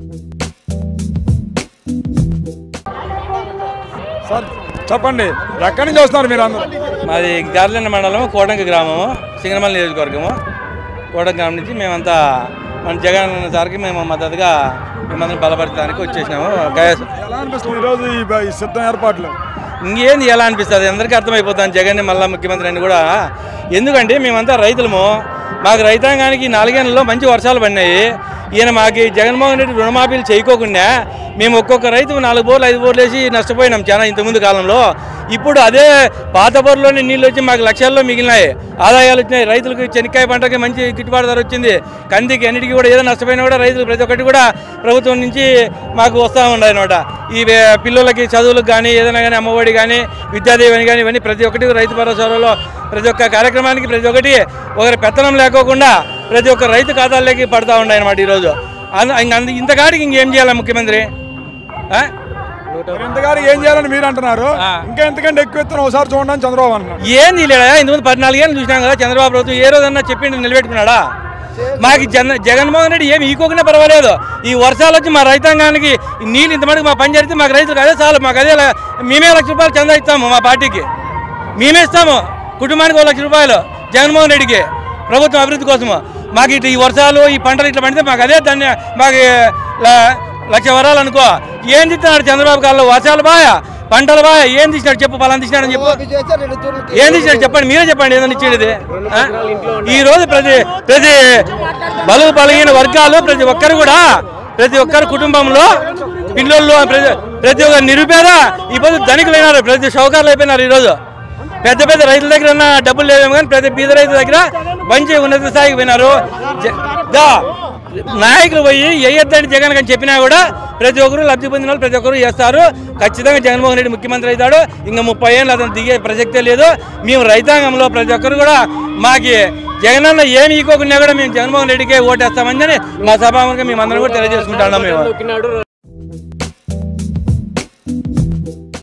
Sir చెప్పండి ఎక్కడి నుంచి వస్తున్నారు మీరు అందరూ మాది గార్లెండ మండలం కోటంక గ్రామము సింగనమల్లి నియోజకవర్గము కోటంక గ్రామం నుంచి మేమంతా మన జగన్ అన్న సార్కి మేము మద్దతుగా మిమ్మల్ని బలపరచడానికి వచ్చేసినాము గయ- ఎలా అనిపిస్తుంది ఈరోజు ఈ బ- ఈ సిద్ధం ఏర్పాట్లు ఇంకేంది ఎలా అనిపిస్తుంది అందరికీ అర్థమైపోతాను జగన్ మళ్ళా ముఖ్యమంత్రి అని కూడా ఎందుకంటే మేమంతా రైతులము మాకు రైతాంగానికి ఈ నాలుగేళ్లలో మంచి వర్షాలు పడినాయి ఈయన మాకు ఈ జగన్మోహన్ రెడ్డి రుణమాఫీలు చేయకోకుండా మేము ఒక్కొక్క రైతు నాలుగు బోర్లు ఐదు బోర్లు వేసి నష్టపోయినాం చాలా ఇంతకుముందు కాలంలో ఇప్పుడు అదే పాత బోర్లోని నీళ్ళు వచ్చి మాకు లక్షల్లో మిగిలినాయి ఆదాయాలు వచ్చినాయి రైతులకు చెనక్కాయ పంటకి మంచి గిట్టుబాటు ధర వచ్చింది కందికి అన్నిటికీ కూడా ఏదో నష్టపోయినా కూడా రైతులు ప్రతి ఒక్కటి కూడా ప్రభుత్వం నుంచి మాకు వస్తూ ఉన్నాయి అనమాట ఈ వే- పిల్లలకి చదువులకు కానీ ఏదైనా కానీ అమ్మఒడి కానీ విద్యాదేవని కానీ ఇవన్నీ ప్రతి ఒక్కటి రైతు భరోసాలో ప్రతి ఒక్క కార్యక్రమానికి ప్రతి ఒక్కటి ఒకరి పెత్తనం లేకోకుండా ప్రతి ఒక్క రైతు ఖాతాల్లోకి పడతా ఉన్నాయి అనమాట ఈరోజు అంద- ఇంక అంద- ఇంతకాడికి ఇంకేం చేయాలి ముఖ్యమంత్రి ఆ? మరి ఇంతగారికి ఏం చేయాలని మీరు అంటున్నారు ఆ. ఇంకా ఎంతకంటే ఎక్కువ ఇస్తాను ఒకసారి చూడండి అని చంద్రబాబు అంటున్నారు ఏంది లేడా ఇంతకుముందు పద్నాలుగేళ్ళు చూసినాం కదా చంద్రబాబు ప్రభుత్వం ఏ రోజన్నా చెప్పిండు నిలబెట్టుకున్నాడా మాకు జన జగన్మోహన్ రెడ్డి ఏమి ఈకోకుండా పర్వాలేదు ఈ వర్షాలు వచ్చి మా రైతాంగానికి ఈ నీళ్ళు ఇంతమందికి మా పని జరిగితే మాకు రైతులకు అదే చాలు మాకు అదే ల- మేమే లక్ష రూపాయలు చందా ఇస్తాము మా పార్టీకి మేమే ఇస్తాము కుటుంబానికి ఒక లక్ష రూపాయలు జగన్మోహన్ రెడ్డికి ప్రభుత్వం అభివృద్ధి కోసము మాకు ఇట్లా ఈ వర్షాలు ఈ పంటలు ఇట్లా పండితే మాకు అదే దాన్ని మాకు ల- లక్ష వరాలు అనుకో ఏం తీస్తున్నాడు చంద్రబాబు కాలంలో వర్షాలు బాయా పంటలు బాయా ఏం తీసినాడు చెప్పు పలానా తీసినాడని చెప్పు ఏం తీసినాడు చెప్పండి మీరే చెప్పండి ఏదైనా ఇచ్చేది ఆ? ఈ రోజు ప్రతి ప్రతి బలుగు బలహీన వర్గాలు ప్రతి ఒక్కరు కూడా ప్రతి ఒక్కరి కుటుంబంలో పిల్లలు ప్రతి ప్రతి ఒక్క నిరుపేద ఈ పొద్దు ధనికులైనారు ప్రతి షౌకారులు అయిపోయినారు ఈరోజు పెద్ద పెద్ద రైతుల దగ్గర ఉన్న డబ్బులు లేవేమో కానీ ప్రతి బీద రైతుల దగ్గర మంచి ఉన్నత స్థాయికి పోయినారు జ- దా నాయకులు పోయి వేయొద్దని జగన్ అని చెప్పినా కూడా ప్రతి ఒక్కరు లబ్ధి పొందిన వాళ్ళు ప్రతి ఒక్కరు చేస్తారు ఖచ్చితంగా జగన్మోహన్ రెడ్డి ముఖ్యమంత్రి అవుతాడు ఇంకా ముప్పై ఏళ్ళు అతను దిగే ప్రసక్తే లేదు మేము రైతాంగంలో ప్రతి ఒక్కరు కూడా మాకి జగనన్న ఏమి ఈకోకున్నా కూడా మేము జగన్మోహన్ రెడ్డికే ఓటేస్తామని మా సభాముఖంగా మేము అందరం కూడా తెలియజేసుకుంటున్నాం మేము